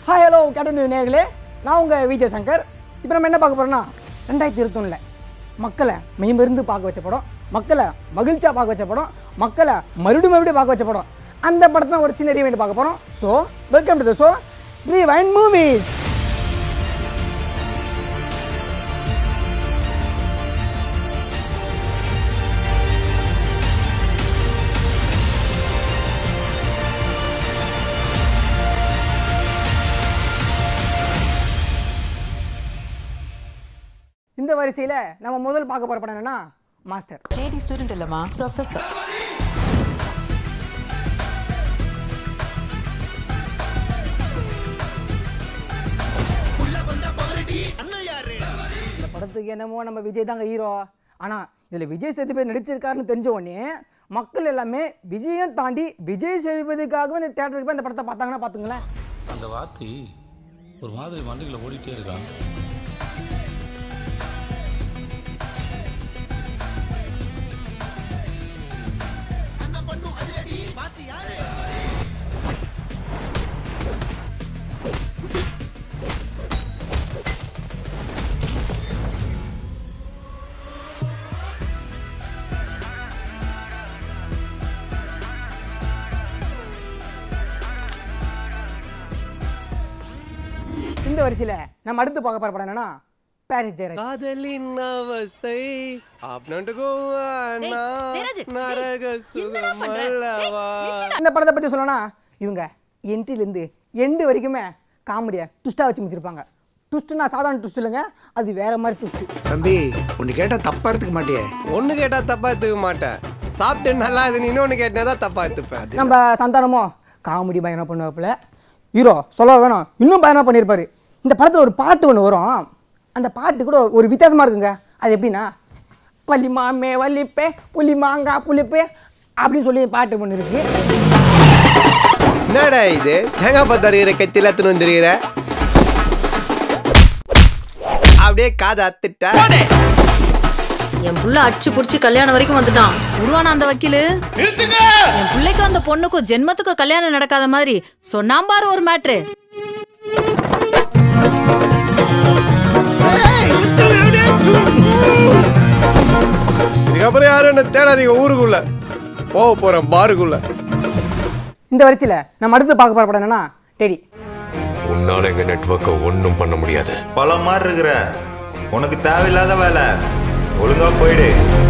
Hi hello கேட்டன் நேர்களே நான் உங்கள் விஜய் சங்கர் இப்போ நம்ம என்ன பார்க்க போகிறோம்னா ரெண்டாயிரத்தி இருபத்தொன்னில் மக்களை மெய்மருந்து பார்க்க வச்ச படம் மக்களை மகிழ்ச்சியாக பார்க்க வச்ச படம் மக்களை மறுபடியும் மறுபடியும் பார்க்க வச்ச படம் அந்த படத்தை ஒரு சின்ன ரீவெண்ட் பார்க்க போகிறோம் so welcome to the show three wine movies இந்த வரிசையில் நம்ம முதல் பார்க்க போகிற படம் என்னன்னா மாஸ்டர் ஜேடி ஸ்டூடெண்ட் இல்லம்மா ப்ரொஃபஸர் இந்த படத்துக்கு என்னமோ நம்ம விஜய் தாங்க ஹீரோ ஆனால் இதில் விஜய் சேதுபதி நடிச்சிருக்காருன்னு தெரிஞ்ச உடனே மக்கள் எல்லாமே விஜயம் தாண்டி விஜய் சேதுபதிக்காகவே இந்த தேட்டருக்கு போய் இந்த படத்தை பார்த்தாங்கன்னா பார்த்துங்களேன் அந்த வாத்தி ஒரு மாதிரி வண்டிகளை ஓடிட்டே இருக்கான் இந்த வரிசையில் நம்ம அடுத்து பார்க்க போகிற படம் என்னன்னா பாரிஸ் ஜெயராஜ் காதலின் அவஸ்தை அப்படின்ட்டு அண்ணா ஜெயராஜ், நரக டேய், என்னடா சுகம் பண்ற? அல்லவா இந்த படத்தை பற்றி சொல்லணும்னா இவங்க என்ட்ரிலேருந்து எண்டு வரைக்குமே காமெடியை ட்விஸ்ட்டாக வச்சு முடிச்சிருப்பாங்க ட்விஸ்ட்னா சாதாரண ட்விஸ்ட் இல்லைங்க அது வேற மாதிரி ட்விஸ்ட் தம்பி ஒன்று கேட்டால் தப்பா எடுத்துக்க மாட்டியே ஒண்ணு கேட்டா தப்பா எடுத்துக்க மாட்டேன் சாப்பிட்டு நல்லா இது இன்னொன்னு கேட்டா தான் தப்பா எடுத்துப்பேன் நம்ம சந்தானமோ காமெடி பயங்கரம் பண்ணுவாப்புல ஹீரோ சொல்ல வேணும் இன்னும் பயங்கரமாக பண்ணியிருப்பாரு இந்த படத்தில் ஒரு பாட்டு ஒன்று வரும் அந்த பாட்டு கூட ஒரு வித்தியாசமாக இருக்குங்க அது எப்படின்னா வலிமாமே வலிப்பே புலி மாங்கா புளிப்பே அப்படின்னு சொல்லி பாட்டு ஒன்று இருக்கு என்னடா இது தேங்காய் பத்து அறிகிற கத்தில எடுத்துன்னு வந்துருக்கிற அப்படியே காதை அத்துட்ட என் புள்ள அடிச்சு புடிச்சு கல்யாணம் வரைக்கும் வந்துட்டான் உருவான அந்த வக்கீலு என் பிள்ளைக்கும் அந்த பொண்ணுக்கும் ஜென்மத்துக்கும் கல்யாணம் நடக்காத மாதிரி சொன்னாம் பாரு ஒரு மேட்ரு இதுக்கப்புறம் யாரும் என்ன தேடாதீங்க ஊருக்குள்ள போக போறேன் பாருக்குள்ள இந்த வரிசையில் நம்ம அடுத்து பார்க்க போகிற படம் என்னன்னா டெடி உன்னால எங்க நெட்வொர்க்கை ஒன்றும் பண்ண முடியாது பல மாதிரி இருக்கிற உனக்கு தேவையில்லாத வேலை ஒழுங்கா போயிடு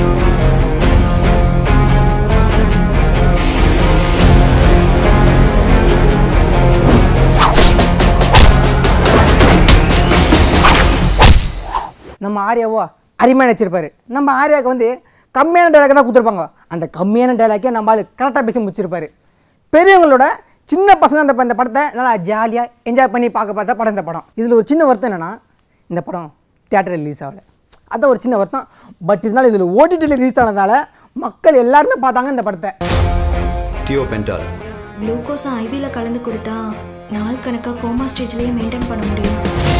நம்ம ஆர்யாவோ அருமையாக நடிச்சிருப்பாரு நம்ம ஆர்யாவுக்கு வந்து கம்மியான டைலாக் தான் கொடுத்துருப்பாங்க அந்த கம்மியான டைலாக்கே நம்ம ஆளு கரெக்டாக பேசி முடிச்சிருப்பாரு பெரியவங்களோட சின்ன பசங்க அந்த இந்த படத்தை நல்லா ஜாலியாக என்ஜாய் பண்ணி பார்க்க பார்த்த படம் இந்த படம் இதில் ஒரு சின்ன வருத்தம் என்னென்னா இந்த படம் தியேட்டர் ரிலீஸ் ஆகலை அதான் ஒரு சின்ன வருத்தம் பட் இருந்தாலும் இதில் ஓடிடியில் ரிலீஸ் ஆனதால மக்கள் எல்லாருமே பார்த்தாங்க இந்த படத்தை தியோபென்டால் குளுக்கோஸை ஐவியில் கலந்து கொடுத்தா நாள் கணக்காக கோமா ஸ்டேஜ்லேயே மெயின்டைன் பண்ண முடியும்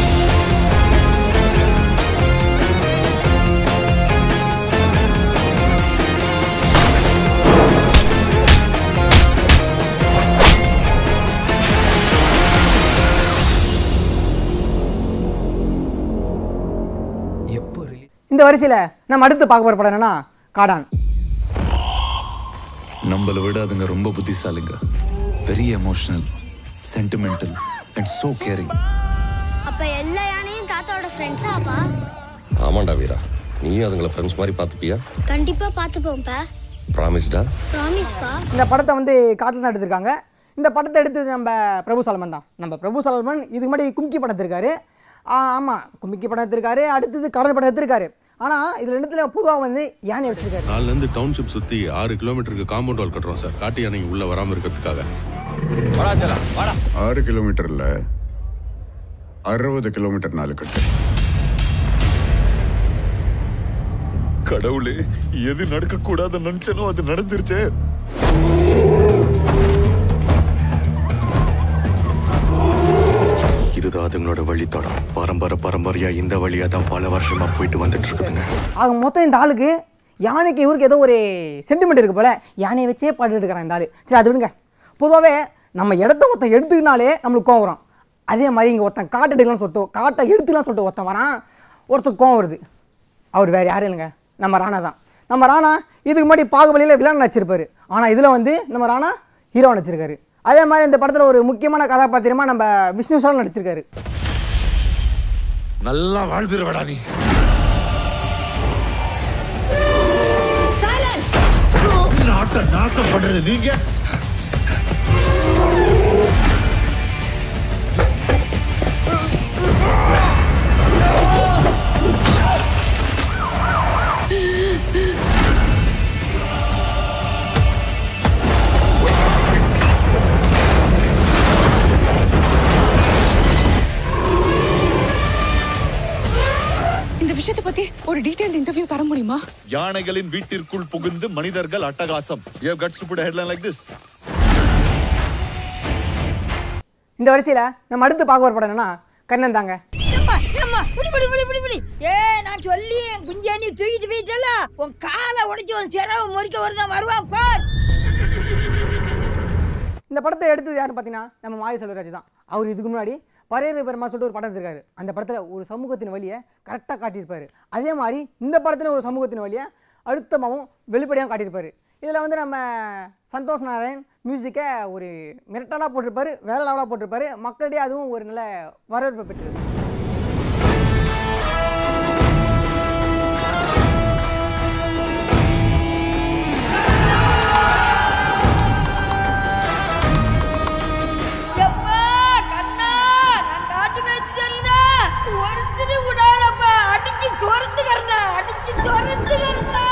எப்போ ரிலீஸ் இந்த வரிசையில் நம்ம அடுத்து பார்க்க போகிற படம் என்னன்னா காடான் நம்மளை விட அதுங்க ரொம்ப புத்திசாலிங்க very emotional sentimental and so caring அப்ப எல்லா யானையும் தாத்தாவோட ஃப்ரெண்ட்ஸா அப்பா ஆமாண்டா வீரா நீயும் அதுங்கள ஃப்ரெண்ட்ஸ் மாதிரி பார்த்துப்பியா கண்டிப்பா பாத்துப்போம்ப்பா ப்ராமிஸ்டா ப்ராமிஸ்ப்பா இந்த படத்தை வந்து காட்டில் தான் எடுத்திருக்காங்க இந்த படத்தை எடுத்தது நம்ம பிரபு சலமன் தான் நம்ம பிரபு சலமன் இதுக்கு முன்னாடி கும்கி படம் எடுத்திருக்காரு ஆமாம் கும்கி படம் எடுத்திருக்காரு அடுத்தது கடல் படம் எடுத்திருக்காரு ஆனால் இதில் ரெண்டுத்துல பொதுவாக வந்து யானை வச்சிருக்காரு நாலுலேருந்து டவுன்ஷிப் சுற்றி ஆறு கிலோமீட்டருக்கு காம்பவுண்ட் வால் கட்டுறோம் சார் காட்டு யானை உள்ளே வராமல் இருக்கிறதுக்காக ஆறு கிலோமீட்டர்ல அறுபது கிலோமீட்டர் நாலு கட்டு கடவுளே எது நடக்க கூடாதுன்னு நினைச்சனோ அது நடந்துருச்சே இதுதான் அதுங்களோட வழித்தடம் பரம்பரை பரம்பரையா இந்த வழியா தான் பல வருஷமா போயிட்டு வந்துட்டு இருக்குதுங்க ஆக மொத்தம் இந்த ஆளுக்கு யானைக்கு இவருக்கு ஏதோ ஒரு சென்டிமெண்ட் இருக்கு போல யானையை வச்சே பாட்டு எடுக்கிறான் இந்த ஆளு சரி அது விடுங்க பொதுவாகவே நம்ம இடத்த ஒருத்தன் எடுத்துக்கினாலே நம்மளுக்கு கோவம் வரும் அதே மாதிரி இங்கே ஒருத்தன் காட்டை எடுக்கலாம்னு சொல்லிட்டு காட்டை எடுத்துலாம் சொல்லிட்டு ஒருத்தன் வரான் ஒருத்தர் கோவம் வருது அவர் வேறு யாரும் இல்லைங்க நம்ம ராணா தான் நம்ம ராணா இதுக்கு முன்னாடி பாகுபலியில் வில்லன் நடிச்சிருப்பாரு ஆனால் இதில் வந்து நம்ம ராணா ஹீரோ நடிச்சிருக்காரு அதே மாதிரி இந்த படத்தில் ஒரு முக்கியமான கதாபாத்திரமா நம்ம விஷ்ணு விஷால் நடிச்சிருக்காரு நல்லா வாழ்ந்துருவடா நீ நாட்டை நாசம் பண்றது நீங்க இந்த விஷயத்தை பத்தி ஒரு டீடைல் இன்டர்வியூ தர முடியுமா யானைகளின் வீட்டிற்குள் புகுந்து மனிதர்கள் அட்டகாசம் you have guts to put a headline like this இந்த வரிசையில் நம்ம அடுத்து பார்க்க போகிற படம் என்னன்னா கண்ணன் தாங்க ஏம்மா, ஏம்மா, புடி, புடி, புடி, புடி, புடி. ஏ நான் சொல்லி என் குஞ்சே நீ தூக்கிட்டு போயிட்டல உன் காலை உடைச்சு உன் சிறவை முறிக்க வருதான் வருவான் பார் இந்த படத்தை எடுத்தது யாருன்னு பார்த்தீங்கன்னா நம்ம மாரி செல்வராஜ் தான் அவர் இதுக்கு முன்னாடி பரையறு பெருமா சொல்லிட்டு ஒரு படம் எடுத்திருக்காரு அந்த படத்தில் ஒரு சமூகத்தின் வழியை கரெக்டாக காட்டியிருப்பாரு அதே மாதிரி இந்த படத்தில் ஒரு சமூகத்தின் வழியை அழுத்தமாகவும் வெளிப்படையாகவும் காட்டியிருப்பாரு இதில் வந்து நம்ம சந்தோஷ் நாராயண் மியூசிக்கை ஒரு மிரட்டலாக போட்டிருப்பாரு வேற லெவலாக போட்டிருப்பாரு மக்களிடையே அதுவும் ஒரு நல்ல வரவேற்பு பெற்றது எப்பா கண்ணா நான் காட்டு வச்சு சொல்லுதா ஒருத்தரு விடாதப்பா அடிச்சு துரத்துக்கிறா அடிச்சு துரத்துக்கிறா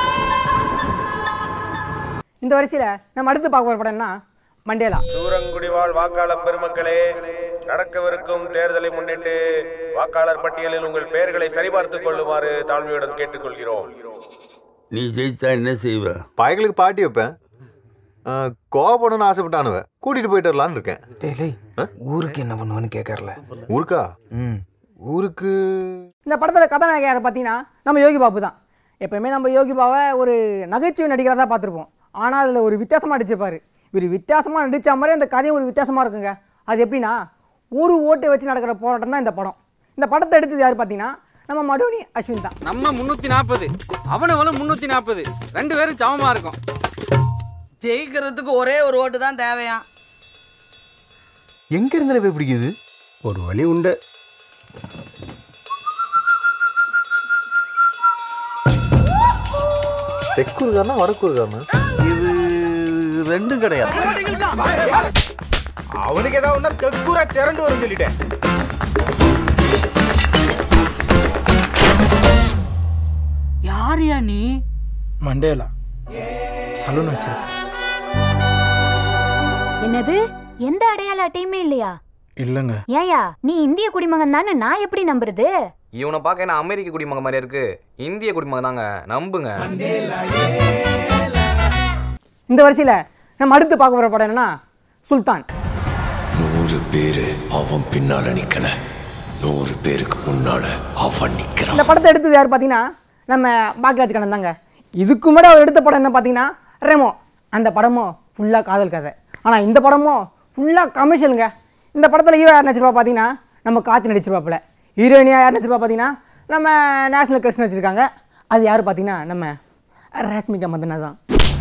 இந்த வரிசையில் நம்ம அடுத்து பார்க்க போகிற படம் என்ன மண்டேலா சூரங்குடி வாழ் வாக்காளர் பெருமக்களே நடக்கவிருக்கும் தேர்தலை முன்னிட்டு வாக்காளர் பட்டியலில் உங்கள் பெயர்களை சரிபார்த்துக் கொள்ளுமாறு தாழ்மையுடன் கேட்டுக்கொள்கிறோம் நீ ஜெயிச்சா என்ன செய்வ பயங்களுக்கு பாட்டி வைப்பேன் ஆ, கோவப்படணும்னு ஆசைப்பட்டானுவ கூட்டிட்டு போயிட்டு வரலான்னு இருக்கேன் டேய் ஊருக்கு என்ன பண்ணுவேன்னு கேட்கறல ஊருக்கா ம் ஊருக்கு இந்த படத்தில் கதாநாயகி யார் பார்த்தீங்கன்னா நம்ம யோகி பாபு தான் எப்பயுமே நம்ம யோகி பாவை ஒரு நகைச்சுவை நடிகராக தான் பார்த்துருப்போம் ஆனால் அதில் ஒரு வித்தியாசமாக நடிச்சிருப்பாரு இவர் வித்தியாசமாக நடித்த மாதிரி அந்த கதையும் ஒரு வித்தியாசமாக இருக்குங்க அது எப்படின்னா ஒரு ஓட்டை வச்சு நடக்கிற போராட்டம் தான் இந்த படம் இந்த படத்தை எடுத்தது யார் பார்த்தீங்கன்னா நம்ம மடுவனி அஸ்வின் தான் நம்ம முன்னூத்தி நாற்பது அவனும் முன்னூத்தி நாற்பது ரெண்டு பேரும் சமமா இருக்கும் ஜெயிக்கிறதுக்கு ஒரே ஒரு ஓட்டு தான் தேவையா எங்க இருந்தால போய் பிடிக்குது ஒரு வழி உண்டு தெற்கு இருக்காருனா வடக்கு இருக்காருனா இது ரெண்டும் கிடையாது அவனுக்கு ஏதாவது ஒண்ணா தெக்கூரா திரண்டு வரும் சொல்லிட்டேன் யாரியா நீ மண்டேலா சலூன் வச்சிருக்கேன் என்னது எந்த அடையாள அட்டையுமே இல்லையா இல்லைங்க ஏயா நீ இந்திய குடிமகன் தானே நான் எப்படி நம்புறது இவனை பார்க்க என்ன அமெரிக்க குடிமகன் மாதிரி இருக்கு இந்திய குடிமகன் தாங்க நம்புங்க இந்த வரிசையில் நம்ம அடுத்து பார்க்க போகிற படம் என்னன்னா சுல்தான் நூறு பேரு அவன் பின்னால நிக்கல நூறு பேருக்கு முன்னால அவன் நிக்கிறான் இந்த படத்தை எடுத்தது யார் பார்த்தீங்கன்னா நம்ம பாக்யராஜ் கண்ணன் தாங்க இதுக்கு முன்னாடி அவர் எடுத்த படம் என்ன பார்த்தீங்கன்னா ரெமோ அந்த படமும் ஃபுல்லாக காதல் கதை ஆனால் இந்த படமும் ஃபுல்லாக கமர்ஷியலுங்க இந்த படத்தில் ஹீரோ யார் நடிச்சிருப்பா பார்த்தீங்கன்னா நம்ம கார்த்தி நடிச்சிருப்பாப்புல ஹீரோயினியாக யார் நடிச்சிருப்பா பார்த்தீங்கன்னா நம்ம நேஷனல் கிருஷ்ணன் நடிச்சிருக்காங்க அது யார் பார்த்தீங்கன்னா நம்ம ரஷ்மிகா மந்தனா தான்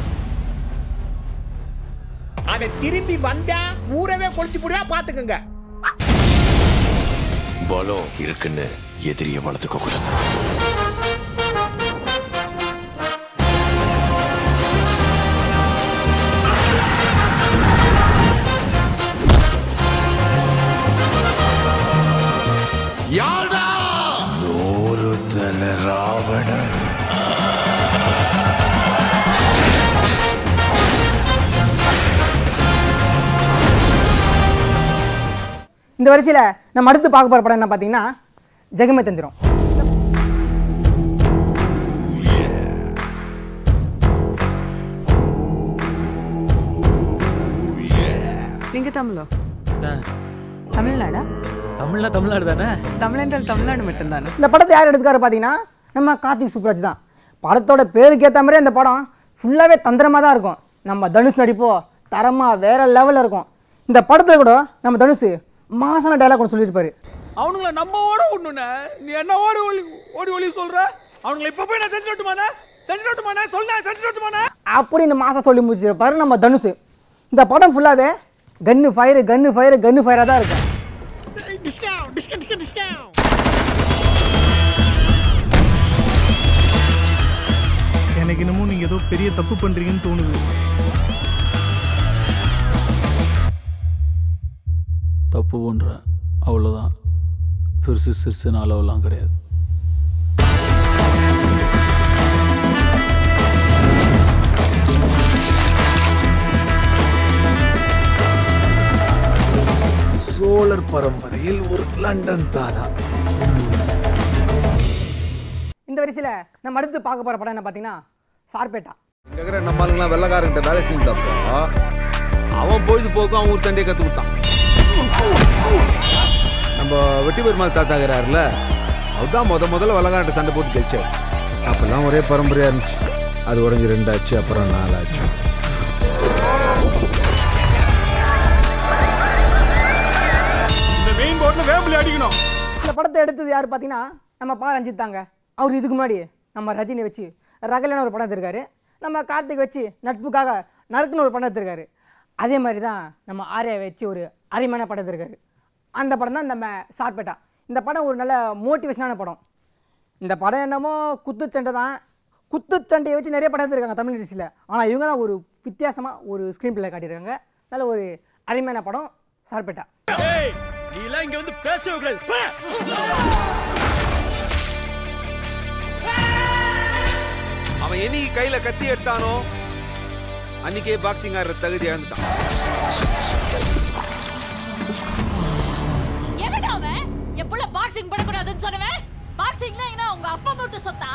அவன் திரும்பி வந்தா ஊரவே கொளுத்தி புடியா பாத்துக்கங்க பலம் இருக்குன்னு எதிரிய வளர்த்துக்க கூடாது யாரா நூறு தல ராவணன் இந்த வரிசையில் நம்ம அடுத்து பார்க்க போகிற படம் என்ன பார்த்தீங்கன்னா ஜெகமே தந்திரம் நீங்க தமிழோ தமிழ்நாடா தமிழ்னா தமிழ்நாடு தானே தமிழ் என்றால் தமிழ்நாடு மட்டும்தானே இந்த படத்தை யார் எடுத்துக்காரு பார்த்தீங்கன்னா நம்ம கார்த்திக் சுப்ராஜ் தான் படத்தோட பேருக்கு ஏற்ற மாதிரி அந்த படம் ஃபுல்லாகவே தந்திரமாக தான் இருக்கும் நம்ம தனுஷ் நடிப்போ தரமாக வேற லெவலில் இருக்கும் இந்த படத்தில் கூட நம்ம தனுஷ் மாசான டைலாக் ஒன்று சொல்லியிருப்பாரு அவனுங்கள நம்ம ஓட விடணுண்ணே நீ என்ன ஓடி ஒளி ஓடி ஒளி சொல்ற அவனுங்களை இப்ப போய் நான் செஞ்சு விட்டுமாண்ணே செஞ்சு விட்டுமாண்ணே சொல்ல செஞ்சு விட்டுமாண்ணே அப்படின்னு மாசம் சொல்லி முடிச்சிருப்பாரு நம்ம தனுஷ் இந்த படம் ஃபுல்லாகவே கன்னு ஃபயரு கன்னு ஃபயரு கன்னு ஃபயராக தான் இருக்கும் Discount, discount, discount, discount. எனக்கு என்னமோ நீங்க ஏதோ பெரிய தப்பு பண்றீங்கன்னு தோணுது தப்பு பண்றேன் அவ்வளோதான் பெருசு சிறுசுன்னு அளவெல்லாம் கிடையாது சோழர் பரம்பரையில் ஒரு லண்டன் தாதா இந்த வரிசையில் நம்ம அடுத்து பார்க்க போகிற படம் என்ன பார்த்தீங்கன்னா சார்பேட்டா இங்க இருக்கிற நம்ம ஆளுங்களாம் வெள்ளக்காரங்கிட்ட வேலை செஞ்சப்போ அவன் பொழுதுபோக்கும் அவன் ஊர் சண்டையை கற்று கொடுத்தான் நம்ம வெட்டி பெருமாள் தாத்தாகிறாருல அவர் தான் முத முதல்ல வெள்ளக்காரன்ட்ட சண்டை போட்டு கழிச்சார் அப்பெல்லாம் ஒரே பரம்பரையாக இருந்துச்சு அது உடஞ்சி ரெண்டாச்சு அப்புறம் நாலாச்சு இந்த மெயின் போர்ட்ல வேம்பலி அடிக்கணும் இந்த படத்தை எடுத்தது யார் பார்த்தீங்கன்னா நம்ம பா ரஞ்சித் தாங்க அவர் இதுக்கு முன்னாடி நம்ம ரஜினி வச்சு ரகலையான ஒரு படம் எடுத்திருக்காரு நம்ம கார்த்திக் வச்சு நட்புக்காக நறுக்குன்னு ஒரு படம் எடுத்திருக்காரு அதே மாதிரி தான் நம்ம ஆர்யா வச்சு ஒரு அருமையான படம் எடுத்திருக்காரு அந்த படம் தான் நம்ம சார்பேட்டா இந்த படம் ஒரு நல்ல மோட்டிவேஷனான படம் இந்த படம் என்னமோ குத்துச்சண்டை தான் குத்துச்சண்டையை வச்சு நிறைய படம் எடுத்திருக்காங்க தமிழ் இண்டஸ்ட்ரியில் ஆனால் இவங்க தான் ஒரு வித்தியாசமாக ஒரு ஸ்க்ரீன் பிளே காட்டியிருக்காங்க நல்ல ஒரு அருமையான படம் சார்பேட்டா நீ எல்லாம் இங்க வந்து பேசவே கூடாது போ. அவன் என்னைக்கு கையில கத்தி எடுத்தானோ அன்னைக்கே பாக்ஸிங் ஆடுற தகுதி இழந்துட்டான் எவன்டா அவன் என் புள்ள பாக்ஸிங் பண்ணக்கூடாதுன்னு சொன்னவன் பாக்ஸிங்னா என்ன உங்க அப்பா மட்டும் சொத்தா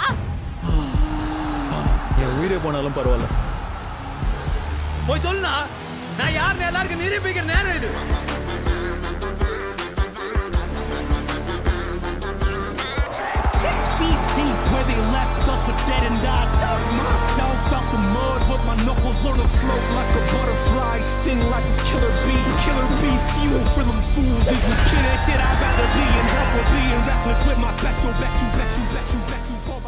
என் உயிரே போனாலும் பரவாயில்ல போய் சொல்லுண்ணா நான் யாருன்னு எல்லாருக்கும் நிரூபிக்கிற நேரம் இது Six feet deep where they left us for dead and I dug myself out the mud with my knuckles on the float like a butterfly, sting like a killer bee. Killer bee fuel for them fools. Is you kidding? Shit, I'd rather be in hell for being reckless with my special. Bet you, bet you, bet you, bet you. For